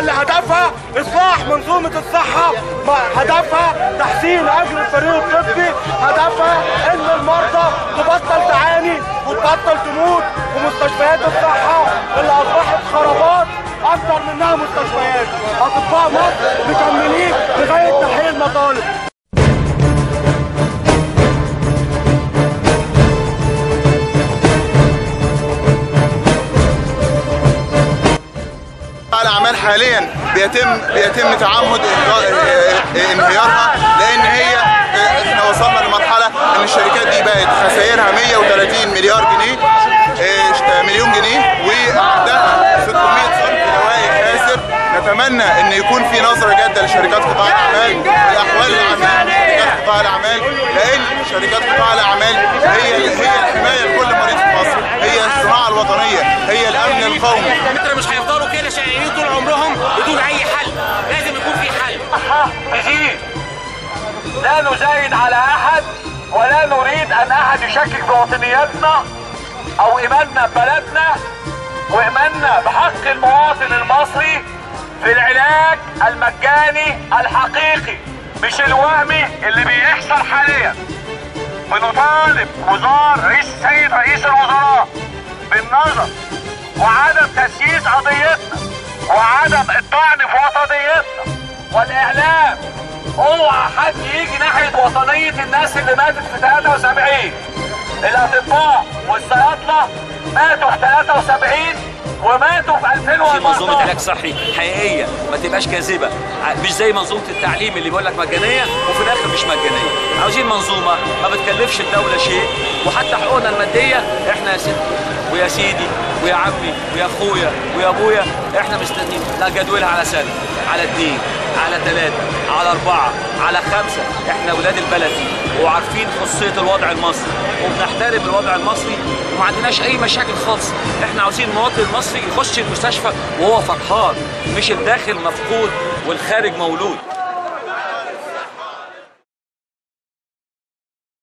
اللي هدفها اصلاح منظومه الصحه ما- هدفها تحسين اجر الفريق الطبي هدفها ان المرضى تبطل تعاني وتبطل تموت في مستشفيات الصحه اللي اصبحت خرابات اكتر منها مستشفيات اطباء مصر مكملين لغايه تحقيق المطالب الاعمال حاليا بيتم بيتم تعمد إلغاء- آه، انهيارها لان هي آه، احنا وصلنا لمرحله ان الشركات دي بقت خسائرها 130 مليار جنيه آه، ش- مليون جنيه وعندها 600 صنف دوائي خاسر نتمنى ان يكون في نظره جاده لشركات قطاع الاعمال والاحوال العامه لشركات قطاع الاعمال لان شركات قطاع الاعمال هي هي الحمايه لكل مريض في مصر هي الصناعه الوطنيه هي الامن القومي متر مش هيفضلوا كده شقيانين طول عمرهم بدون اي حل لازم يكون في حل تزيد لا نزايد على احد ولا نريد ان احد يشكك بوطنيتنا او ايماننا ببلدنا وايماننا بحق المواطن المصري في العلاج المجاني الحقيقي مش الوهمي اللي بيحصل حاليا بنطالب وزار رئيس السيد رئيس الوزراء بالنظر وعدم تسييس قضيتنا وعدم الطعن في وطنيتنا والاعلام اوعى حد يجي ناحيه وطنيه الناس اللي ماتت في 73 الاطباء والصيادله ماتوا في 73 وماتوا في في منظومه 2014 علاج صحي حقيقيه ما تبقاش كاذبه ع- مش زي منظومه التعليم اللي بيقول لك مجانيه وفي الاخر مش مجانيه عاوزين منظومه ما بتكلفش الدوله شيء وحتى حقوقنا الماديه احنا يا ستي ويا سيدي ويا عمي ويا اخويا ويا ابويا احنا مستنيين لا جدولها على سنه على اثنين على ثلاثه على اربعه على خمسه احنا اولاد البلد وعارفين خصيه الوضع المصري وبنحترم الوضع المصري وما عندناش اي مشاكل خالص احنا عاوزين المواطن المصري يخش المستشفى وهو فرحان مش الداخل مفقود والخارج مولود